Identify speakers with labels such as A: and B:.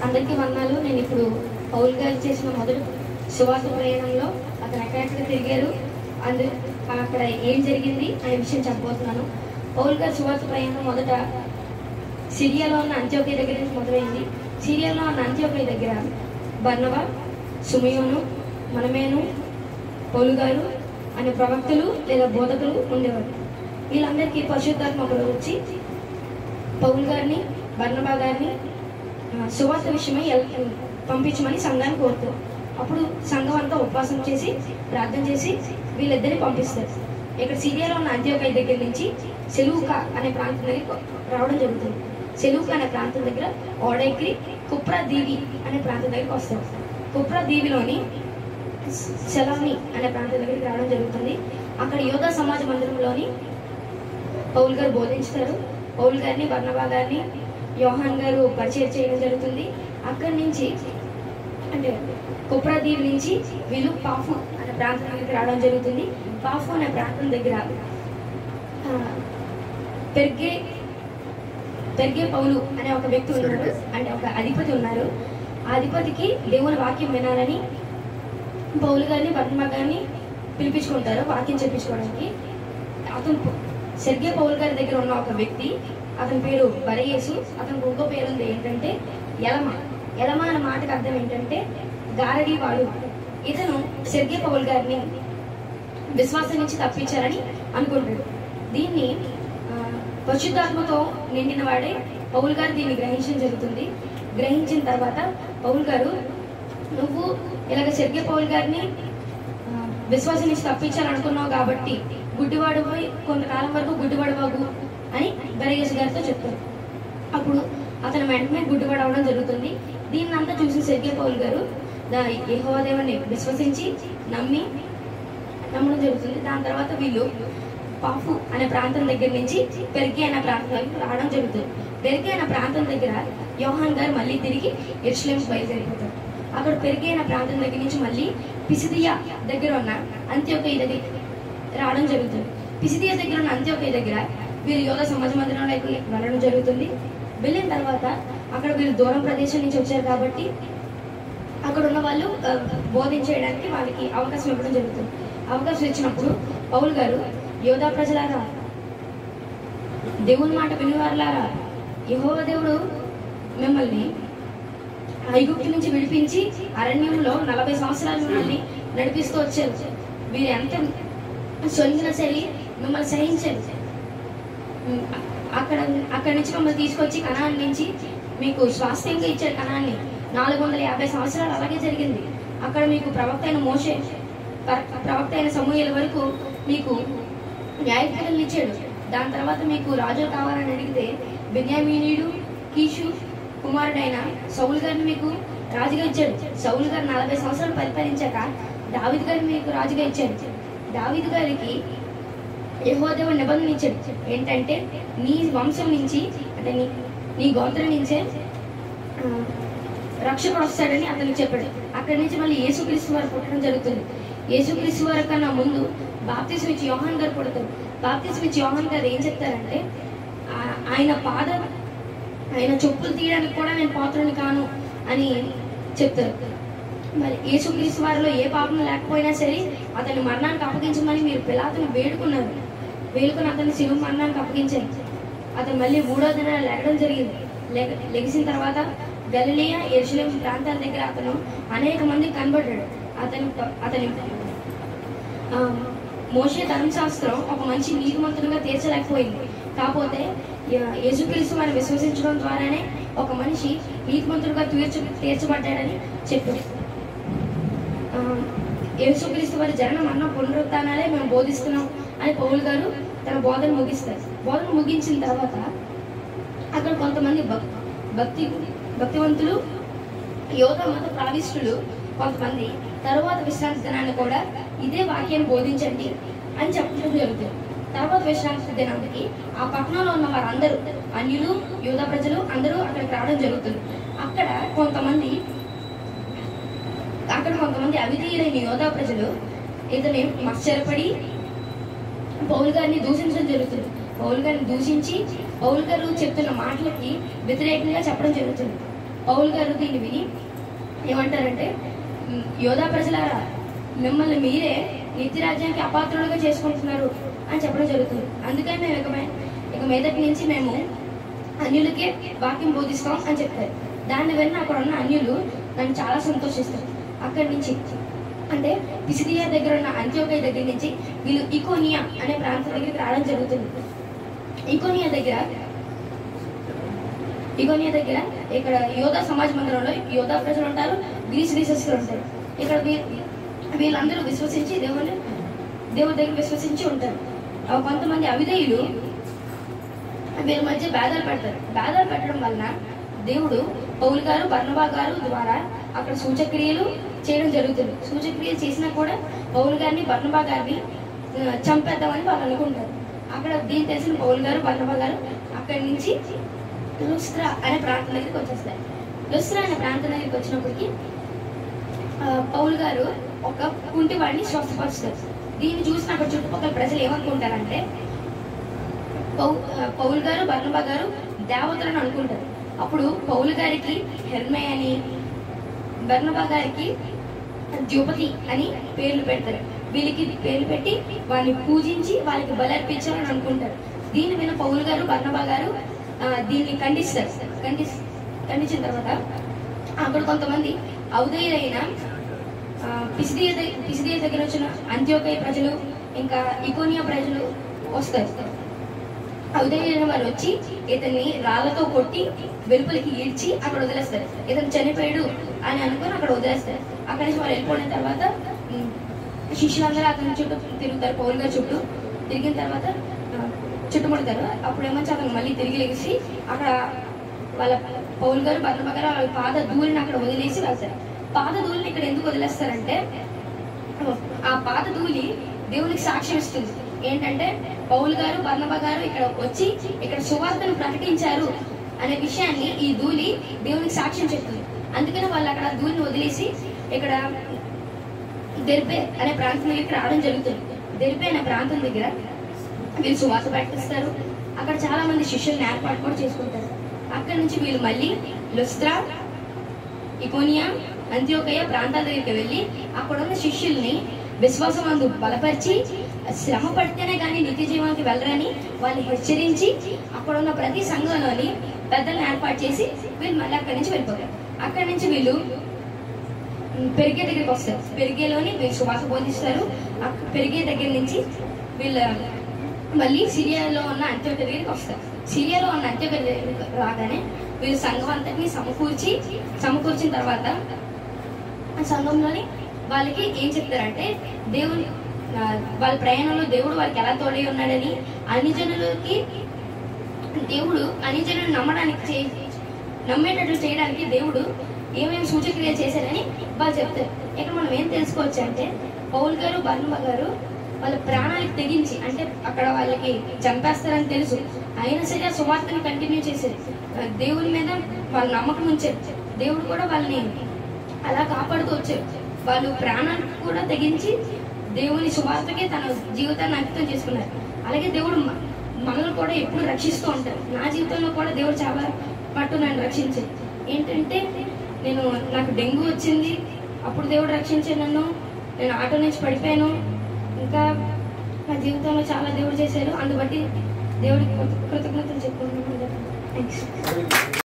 A: అందరికీ వందనాలు నేను ఇప్పుడు పౌల్ గారు చేసిన మొదటి సువార్త ప్రయాణంలో అతను ఎక్కడెక్కడ తిరిగారు అందు అక్కడ ఏం జరిగింది అనే విషయం చెప్పబోతున్నాను పౌల్ గారు సువార్త ప్రయాణం మొదట సిరియాలో ఉన్న అంత్యోకయ దగ్గర నుంచి మొదలైంది సిరియాలో ఉన్న అంత్యోకయ దగ్గర బర్నబా సుమయోను మనమేను పౌలు గారు అనే ప్రవక్తలు లేదా బోధకులు ఉండేవారు వీళ్ళందరికీ పరిశుద్ధాత్మ ఒకరు వచ్చి పౌల్ గారిని బర్నబా గారిని ఆ, సువార్త విషయమై ఎల్- పంపించమని సంఘాన్ని కోరుతారు అప్పుడు సంఘం అంతా ఉపవాసం చేసి ప్రార్థన చేసి వీళ్ళిద్దరిని పంపిస్తారు ఇక్కడ సిరియాలో ఉన్న అంత్యోకయ దగ్గర నుంచి సెలూకా అనే ప్రాంతం దగ్గరికి రావడం జరుగుతుంది సెలూకా అనే ప్రాంతం దగ్గర ఓడెక్కి కుప్రా దీవి అనే ప్రాంతం దగ్గరికి వస్తారు కుప్రా దీవిలోని సెలాని అనే ప్రాంతం దగ్గరికి రావడం జరుగుతుంది అక్కడ యోగా సమాజ మందిరంలోని పౌల్ గారు బోధించుతారు పౌల్ గారిని బర్ణబా గారిని యోహాన్ గారు పరిచయం చేయడం జరుగుతుంది అక్కడి నుంచి అంటే కుప్రాదీప్ నుంచి వీళ్ళు పాఫు అనే ప్రాంతం దగ్గరికి రావడం జరుగుతుంది పాఫు అనే ప్రాంతం దగ్గర ఆ, పెర్గే పెర్గే పౌలు అనే ఒక వ్యక్తి ఉన్నారు అంటే ఒక అధిపతి ఉన్నారు ఆ అధిపతికి దేవుని వాక్యం వినాలని పౌలు గారిని బర్ణబా గారిని పిలిపించుకుంటారు వాక్యం చెప్పించుకోవడానికి అతను సెర్గే పౌల్ గారి దగ్గర ఉన్న ఒక వ్యక్తి అతని పేరు బరయేసు అతనికి ఇంకో పేరు ఉంది ఏంటంటే ఎలమ ఎలమ అనే మాటకు అర్థం ఏంటంటే గారడీ వాడు ఇతను సెర్గే పౌల్ గారిని విశ్వాసం నుంచి తప్పించాలని అనుకుంటాడు దీన్ని ఆ, పరిశుద్ధాత్మతో నిండిన వాడే పౌల్ గారు దీన్ని గ్రహించడం జరుగుతుంది గ్రహించిన తర్వాత పౌల్ గారు నువ్వు ఇలాగ సెర్గే పౌల్ గారిని ఆ, విశ్వాసం నుంచి తప్పించాలనుకున్నావు కాబట్టి గుడ్డివాడు పోయి కొంతకాలం వరకు గుడ్డివాడు బాబు అని బరగేశ్ గారితో చెప్తారు అప్పుడు అతను వెంటనే గుడ్డివాడు అవడం జరుగుతుంది దీన్ని అంతా చూసి సెర్గే పౌల్ గారు దా యెహోవా దేవుని విశ్వసించి నమ్మి నమ్మడం జరుగుతుంది దాని తర్వాత వీళ్ళు పాఫు అనే ప్రాంతం దగ్గర నుంచి పెరిగి అనే ప్రాంతానికి రావడం జరుగుతుంది పెరిగి అనే ప్రాంతం దగ్గర యోహాన్ గారు మళ్ళీ తిరిగి ఎరుసలేం బయలుదేరిపోతారు అక్కడ పెరిగి అనే ప్రాంతం దగ్గర నుంచి మళ్ళీ పిసిదియా దగ్గర ఉన్న అంత్యోకయ దగ్గర రావడం జరుగుతుంది పిసిదియా దగ్గర ఉన్న అంత్యోకయ దగ్గర వీరు యోగ సమాజ మందిరంలోకి వెళ్ళడం జరుగుతుంది వెళ్ళిన తర్వాత అక్కడ వీళ్ళు దూరం ప్రదేశం నుంచి వచ్చారు కాబట్టి అక్కడ ఉన్న వాళ్ళు ఆ, బోధించేయడానికి వాళ్ళకి అవకాశం ఇవ్వడం జరుగుతుంది అవకాశం ఇచ్చినప్పుడు పౌల్ గారు యోధా ప్రజలారా దేవుని మాట వినివారులారా యెహోవా దేవుడు మిమ్మల్ని ఐగుప్తు నుంచి విడిపించి అరణ్యంలో నలభై సంవత్సరాలు మిమ్మల్ని నడిపిస్తూ వచ్చారు వీరు ఎంత సొలిగిన సరే మిమ్మల్ని సహించారు ఉమ్, అక్కడ అక్కడి నుంచి మమ్మల్ని తీసుకొచ్చి కణాన్ని నుంచి మీకు స్వాస్థ్యంగా ఇచ్చారు కణాన్ని నాలుగు వందల యాభై సంవత్సరాలు అలాగే జరిగింది అక్కడ మీకు ప్రవక్త అయిన మోషే ప్ర- ప్రవక్త అయిన సమూహల వరకు మీకు న్యాయపీఠలు ఇచ్చాడు దాని తర్వాత మీకు రాజు కావాలని అడిగితే బెన్యామీనీయుడు కీషు కుమారుడైన సౌలు గారిని మీకు రాజుగా ఇచ్చాడు సౌలు గారు నలభై సంవత్సరాలు పరిపాలించాక దావిద్ గారిని మీకు రాజుగా ఇచ్చాడు దావిద్ గారికి యహోదేవ నిబంధన ఇచ్చాడు ఏంటంటే నీ వంశం నుంచి అంటే నీ నీ గోత్రం నుంచే ఆ, రక్షకుడు వస్తాడని అతనికి చెప్పాడు అక్కడి నుంచి మళ్ళీ యేసుక్రీస్తు వారు పుట్టడం జరుగుతుంది యేసుక్రీస్తు వారి కన్నా ముందు బాప్తిసం ఇచ్చి యోహాన్ గారు పుడతారు బాప్తిసం ఇచ్చి యోహాన్ గారు ఏం చెప్తారంటే ఆ- ఆయన పాద ఆయన చెప్పులు తీయడానికి కూడా నేను పాత్రని కాను అని చెప్తారు మరి యేసుక్రీస్తు వారిలో ఏ పాపం లేకపోయినా సరే అతని మరణానికి అప్పగించమని మీరు పిలాతని వేడుకున్నారు వేడుకుని అతన్ని శిలువ మరణానికి అప్పగించారు అతను మళ్ళీ మూడో దిన లెగడం జరిగింది లెగ లెగిసిన తర్వాత గలిలియా ఎరుసలేం ప్రాంతాల దగ్గర అతను అనేక మంది కనబడ్డాడు అతని అతని ఆ, మోషే ధర్మశాస్త్రం ఒక మంచి నీతిమంతుడిగా తీర్చలేకపోయింది కాకపోతే య- యేసుక్రీస్తు వారిని విశ్వసించడం ద్వారానే ఒక మనిషి నీతిమంతుడిగా తీర్చ తీర్చబడ్డాడని చెప్పాడు ఆ, యేసుక్రీస్తు వారి జనన మరణ పునరుత్నాలే మేము బోధిస్తున్నాం అని పౌలు గారు తన బోధన ముగిస్తారు బోధన ముగించిన తర్వాత అక్కడ కొంతమంది భక్- భక్తి భక్తివంతులు యోగ మత ప్రావిష్టులు కొంతమంది తరువాత విశ్రాంతి దినాన్ని కూడా ఇదే వాక్యాన్ని బోధించండి అని చెప్పడం జరుగుతుంది తర్వాత విశ్రాంతి దినానికి ఆ పట్టణంలో ఉన్న వారందరూ అన్యులు యూద ప్రజలు అందరూ అక్కడికి రావడం జరుగుతుంది అక్కడ కొంతమంది అక్కడ కొంతమంది అవిధేయులైన యోధా ప్రజలు ఇతని మత్సరపడి పౌల్ గారిని దూషించడం జరుగుతుంది పౌల్ గారిని దూషించి పౌల్ గారు చెప్తున్న మాటలకి వ్యతిరేకంగా చెప్పడం జరుగుతుంది పౌల్ గారు దీన్ని విని ఏమంటారంటే "ఉమ్, యోధా ప్రజలారా మిమ్మల్ని మీరే నిత్య రాజ్యానికి అపాత్రులుగా చేసుకుంటున్నారు అని చెప్పడం జరుగుతుంది అందుకని మేము ఇక మే- ఇక మీదటి నుంచి మేము అన్యులకే వాక్యం బోధిస్తాం అని చెప్తారు దాన్ని విన్న అక్కడ ఉన్న అన్యులు నన్ను చాలా సంతోషిస్తారు అక్కడి నుంచి అంటే పిసిదియా దగ్గర ఉన్న అంత్యోకయ దగ్గర నుంచి వీళ్ళు ఇకోనియా అనే ప్రాంతం దగ్గరికి రావడం జరుగుతుంది ఇకోనియా దగ్గర ఇగోనియా దగ్గర ఇక్కడ యోధా సమాజ మందిరంలో యోధా ప్రజలు ఉంటారు గ్రీస్ రీసెస్లు ఉంటారు ఇక్కడ వీ- వీళ్ళందరూ విశ్వసించి దేవుని దేవుడి దగ్గర విశ్వసించి ఉంటారు ఆ కొంతమంది అవిధేయులు వీళ్ళ మధ్య భేదాలు పెడతారు భేదాలు పెట్టడం వలన దేవుడు పౌలు గారు బర్ణబా గారు ద్వారా అక్కడ సూచక్రియలు చేయడం జరుగుతుంది సూచక్రియలు చేసినా కూడా పౌలు గారిని బర్ణబా గారిని ఆ, చంపేద్దామని వాళ్ళు అనుకుంటారు అక్కడ దీన్ని తెలిసిన పౌలు గారు బర్ణబా గారు అక్కడి నుంచి లుస్త్రా అనే ప్రాంతం దగ్గరికి వచ్చేస్తారు లుస్త్రా అనే ప్రాంతం దగ్గరికి వచ్చినప్పటికి ఆ, పౌలు గారు ఒక కుంటి వాడిని స్వస్థపరుస్తారు దీన్ని చూసిన అక్కడ చుట్టుపక్కల ప్రజలు ఏమనుకుంటారంటే పౌ- ఆ, పౌలు గారు బర్ణబా గారు దేవతలను అనుకుంటారు అప్పుడు పౌలు గారికి హెర్మే అని బర్ణబా గారికి ద్యుపతి అని పేర్లు పెడతారు వీళ్ళకి పేర్లు పెట్టి వాళ్ళని పూజించి వాళ్ళకి బలర్పించాలని అనుకుంటారు దీన్ని విన్న పౌలు గారు బర్ణబా గారు ఆ, దీన్ని ఖండిస్తారు ఖండి ఖండించిన తర్వాత అక్కడ కొంతమంది ఔదయులైన ఆ, పిసిదియ దగ్- పిసిదియ దగ్గర వచ్చిన అంత్యోకయ ప్రజలు ఇంకా ఇకోనియా ప్రజలు వస్తారు ఉదయం వారు వచ్చి ఇతన్ని రాళ్లతో కొట్టి వెలుపలికి ఈడ్చి అక్కడ వదిలేస్తారు ఇతను చనిపోయాడు అని అనుకుని అక్కడ వదిలేస్తారు అక్కడి నుంచి వారు వెళ్ళిపోయిన తర్వాత ఉమ్, శిష్యులందరూ అతని చుట్టూ తిరుగుతారు పౌల్ గారి చుట్టూ తిరిగిన తర్వాత ఆ, చుట్టుముడతారు అప్పుడు ఏమొచ్చి అతను మళ్ళీ తిరిగి లేచి అక్కడ వాళ్ళ పౌల్ గారు బర్ణమ్మ గారు వాళ్ళ పాద ధూళిని అక్కడ వదిలేసి వెళ్తారు పాద ధూళిని ఇక్కడ ఎందుకు వదిలేస్తారంటే ఆ పాత ధూళి దేవునికి సాక్ష్యం ఇస్తుంది ఏంటంటే పౌలు గారు బర్ణబ గారు ఇక్కడ వచ్చి ఇక్కడ సువార్తను ప్రకటించారు అనే విషయాన్ని ఈ ధూళి దేవునికి సాక్ష్యం చెప్తుంది అందుకని వాళ్ళు అక్కడ ధూళిని వదిలేసి ఇక్కడ దెర్బే అనే ప్రాంతం దగ్గరికి రావడం జరుగుతుంది దెర్బే అనే ప్రాంతం దగ్గర వీళ్ళు సువార్త ప్రకటిస్తారు అక్కడ చాలా మంది శిష్యుల్ని ఏర్పాటు కూడా చేసుకుంటారు అక్కడ నుంచి వీళ్ళు మళ్ళీ లుస్త్రా ఇకోనియా అంత్యోకయ ప్రాంతాల దగ్గరికి వెళ్ళి అక్కడ ఉన్న శిష్యుల్ని విశ్వాసం అందు బలపరిచి శ్రమ పడితేనే కానీ నిత్య జీవానికి వెళ్ళరని వాళ్ళని హెచ్చరించి అక్కడ ఉన్న ప్రతి సంఘంలోని పెద్దలను ఏర్పాటు చేసి వీళ్ళు మళ్ళీ అక్కడి నుంచి వెళ్ళిపోతారు అక్కడి నుంచి వీళ్ళు ఉమ్, పెరిగే దగ్గరికి వస్తారు పెరిగేలోని వీళ్ళు సువాస బోధిస్తారు అక్క- పెరిగే దగ్గర నుంచి వీళ్ళ మళ్ళీ సిరియాలో ఉన్న అంత్యోక దగ్గరికి వస్తారు సిరియాలో ఉన్న అంత్యోక దగ్గరికి రాగానే వీళ్ళు సంఘం అంతటిని సమకూర్చి సమకూర్చిన తర్వాత ఆ సంఘంలోని వాళ్ళకి ఏం చెప్తారంటే దేవుని ఆ, వాళ్ళ ప్రయాణంలో దేవుడు వాళ్ళకి ఎలా తోడై ఉన్నాడని అన్ని జనులకి దేవుడు అన్ని జనులు నమ్మడానికి చే- నమ్మేటట్లు చేయడానికి దేవుడు ఏమేమి సూచక్రియలు చేశారని వాళ్ళు చెప్తారు ఇక్కడ మనం ఏం తెలుసుకోవచ్చు అంటే పౌల్ గారు బర్ణమ్మ గారు వాళ్ళ ప్రాణాలకు తెగించి అంటే అక్కడ వాళ్ళకి చంపేస్తారని తెలుసు అయినా సరే ఆ సువార్తని కంటిన్యూ చేశారు ఆ, దేవుని మీద వాళ్ళ నమ్మకం ఉంచారు దేవుడు కూడా వాళ్ళని అలా కాపాడుతూ వచ్చారు వాళ్ళు ప్రాణానికి కూడా తెగించి దేవుని సువార్తకే తన జీవితాన్ని అంకితం చేసుకున్నారు అలాగే దేవుడు మ- మనల్ని కూడా ఎప్పుడు రక్షిస్తూ ఉంటారు నా జీవితంలో కూడా దేవుడు చాలా పట్టు నన్ను రక్షించారు ఏంటంటే నేను నాకు డెంగ్యూ వచ్చింది అప్పుడు దేవుడు రక్షించాడు నన్ను నేను ఆటో నుంచి పడిపోయాను ఇంకా నా జీవితంలో చాలా దేవుడు చేశారు అందుబట్టి దేవుడికి కృతజ్ఞతలు చెప్పుకుంటున్నాను థ్యాంక్స్